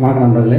வணக்கம் நண்பர்களே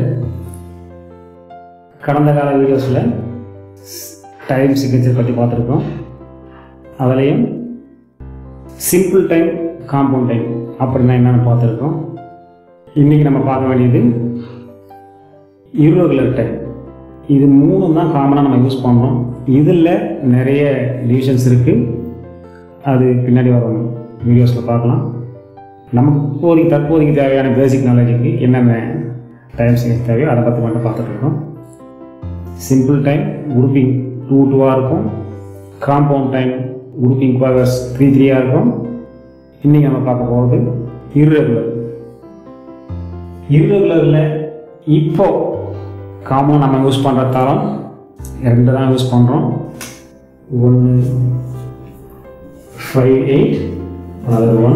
கடந்த கால வீடியோஸில் டைம் சிக்னேச்சர் பற்றி பார்த்துருக்கோம் அதுலேயும் சிம்பிள் டைம் காம்பவுண்ட் டைம் அப்படின்னா என்னென்னு பார்த்துருக்கோம் இன்றைக்கி நம்ம பார்க்க வேண்டியது irregular டைம் இது மூணு தான் காமனாக நம்ம யூஸ் பண்ணுறோம் இதில் நிறைய டிவிஷன்ஸ் இருக்குது அது பின்னாடி வரும் வீடியோஸில் பார்க்கலாம் நமக்கு இப்போதைக்கு தற்போதைக்கு தேவையான பேசிக் நாலேஜுக்கு என்னென்ன டைம் சீரிஸ் தேவையோ அதை பற்றி மட்டும் பார்த்துட்டு இருக்கோம் சிம்பிள் டைம் குரூப்பிங் டூ டூவாக இருக்கும் compound time grouping quavers three த்ரீயாக இருக்கும் இன்றைக்கி நம்ம பார்க்க போகிறது irregular irregularல இப்போ காமன் நம்ம யூஸ் பண்ணுற தரம் ரெண்டு தான் யூஸ் பண்ணுறோம் ஒன்று five eight other one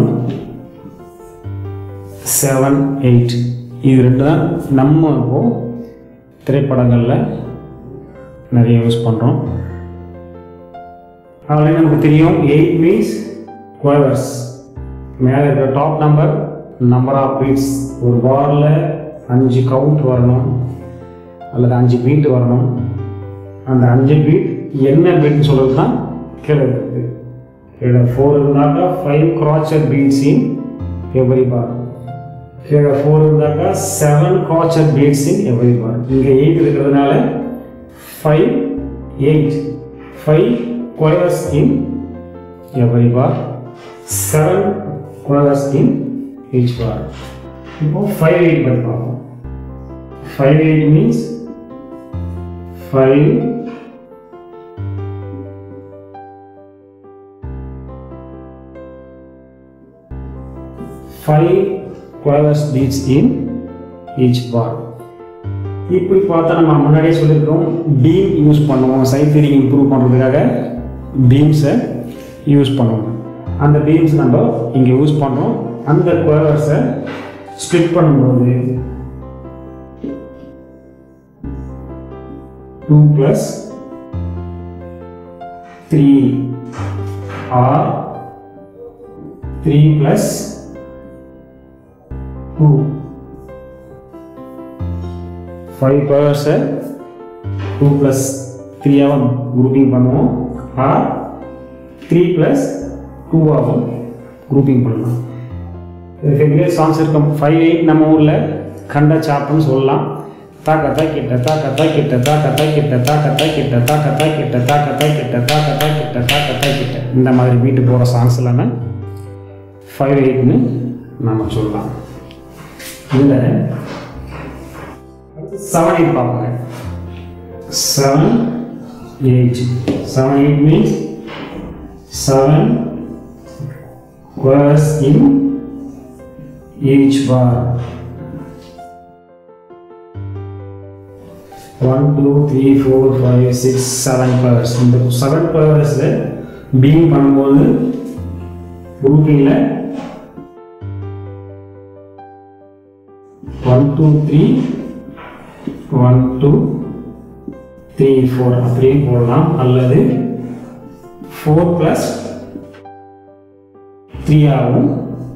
seven eight இது ரெண்டு தான் நம்ம இப்போ திரைப்படங்களில் நிறைய யூஸ் பண்ணுறோம் அதில் நமக்கு தெரியும் எயிட் மீன்ஸ் குவர்ஸ் மேலே இருக்கிற top number number of beats ஒரு பாரில் அஞ்சு கவுண்ட் வரணும் அல்லது அஞ்சு பீட் வரணும் அந்த அஞ்சு பீட் என்ன பீட்னு சொல்கிறது தான் கீழே இருக்குது கீழே ஃபோர் இருந்தாக்கா five crotchet beats in every bar கீழே ஃபோர் இருந்தாக்கா seven crotchet beats in every bar இங்கே எயிட் இருக்கிறதுனால five eight five quavers in every bar seven quavers in each bar இப்போ ஃபைவ் எயிட் பற்றி பார்ப்போம் five eight means five five quavers beats in each bar இப்படி பார்த்தா நம்ம முன்னாடியே சொல்லியிருக்கோம் பீம் யூஸ் பண்ணுவோம் சைத்தீரிங் இம்ப்ரூவ் பண்ணுறதுக்காக பீம்ஸை யூஸ் பண்ணுவோம் அந்த பீம்ஸ் நம்ம இங்கே யூஸ் பண்ணுறோம் அந்த குவர்ஸை ஸ்ப்ளிட் பண்ணும்போது two plus three or three plus two five பவர்ஸை டூ ப்ளஸ் த்ரீயாகவும் குரூப்பிங் பண்ணுவோம் ஆர் த்ரீ ப்ளஸ் டூவாகவும் குரூப்பிங் பண்ணலாம் ரெகுலர் சாங்ஸ் இருக்கும் ஃபைவ் எயிட் நம்ம ஊரில் கண்ட சாப்புன்னு சொல்லலாம் தாக்கத்தா கிட்ட தாக்கத்தா கிட்ட தாக்கத்தா கிட்ட தாக்கத்தா கிட்ட தாக்கத்தா கிட்ட தாக்கத்தா கிட்ட தாக்கத்தா கிட்ட தாக்கத்தா கிட்ட இந்த மாதிரி வீட்டு போகிற சாங்ஸ் எல்லாமே ஃபைவ் எயிட்னு நம்ம சொல்லலாம் இதில் செவன் எயிட் பார்ப்போங்க seven eight seven eight means seven was in each bar. One two three four five six seven quavers இந்த செவன் பவர்ஸில் பீம் பண்ணும்போது குரூப்பிங்கில் one two three one two three four அப்படியே போடலாம் அல்லது ஃபோர் ப்ளஸ் த்ரீயாகவும்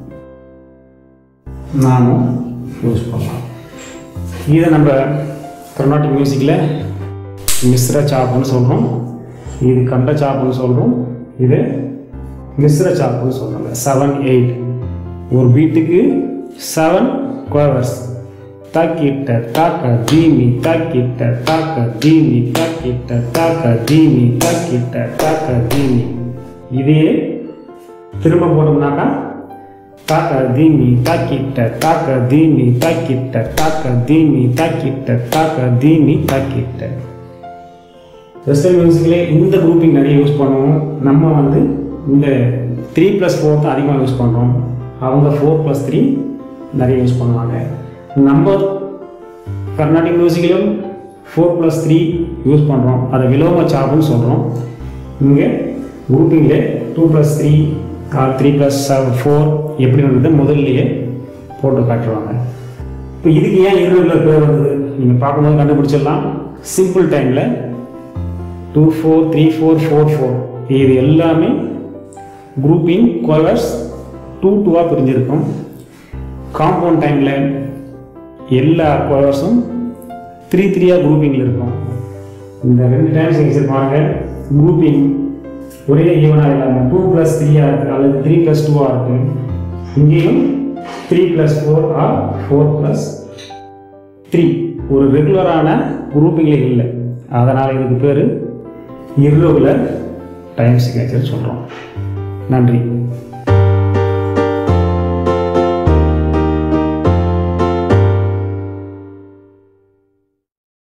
நானும் use பண்ணலாம் இதை நம்ம கர்நாடிக் மியூசிக்கில் மிஸ்ர சாப்புன்னு சொல்கிறோம் இது கண்ட சாப்புன்னு சொல்கிறோம் இது மிஸ்ர சாப்புன்னு சொல்கிறாங்க செவன் எயிட் ஒரு பீட்டுக்கு செவன் குவர்ஸ் தாக்கிட்ட தாக்க தீமி தாக்கிட்ட தாக்க தீமி தாக்கிட்ட தாக்க தீமி தாக்கிட்ட தாக்க தீமி இதே திரும்ப போட்டோம்னாக்கா தாக்க தீமி தாக்கிட்ட தாக்க தீமி தாக்கிட்ட தாக்க தீமி தாக்கிட்ட தாக்க தீமி தாக்கிட்ட வெஸ்டர்ன் மியூசிக்லே இந்த குரூப்பிங் நிறைய யூஸ் பண்ணுவோம் நம்ம வந்து இந்த த்ரீ ப்ளஸ் ஃபோர் தான் அதிகமாக யூஸ் பண்ணுறோம் அவங்க ஃபோர் ப்ளஸ் த்ரீ நிறைய யூஸ் பண்ணுவாங்க நம்ம கர்நாடிக் மியூசிக்கிலும் ஃபோர் ப்ளஸ் த்ரீ யூஸ் பண்ணுறோம் அதை விலோம சாப்புன்னு சொல்கிறோம் இங்கே குரூப்பிங்கில் two plus three or three plus seven four எப்படின்றது முதல்லையே போட்டு காட்டுருவாங்க இப்போ இதுக்கு ஏன் இருபதுல பேர் வந்தது நீங்கள் பார்க்கும்போது கண்டுபிடிச்சிடலாம் சிம்பிள் டைமில் two four three four four four இது எல்லாமே குரூப்பிங் குவர்ஸ் டூ டூவாக பிரிஞ்சிருக்கும் காம்பவுண்ட் டைமில் எல்லா கோர்ஸும் த்ரீ த்ரீயாக குரூப்பிங்கில் இருக்கும் இந்த ரெண்டு டைம் சிக்னேச்சர் பாருங்கள் குரூப்பிங் ஒரே ஈவனாக இல்லாமல் டூ ப்ளஸ் த்ரீயாக இருக்குது அல்லது த்ரீ ப்ளஸ் டூவாக இருக்குது இங்கேயும் three plus four or four plus three ஒரு ரெகுலரான குரூப்பிங்கில் இல்லை அதனால் இதுக்கு பேர் இர்ரெகுலர் டைம் சிக்னேச்சர் சொல்கிறோம் நன்றி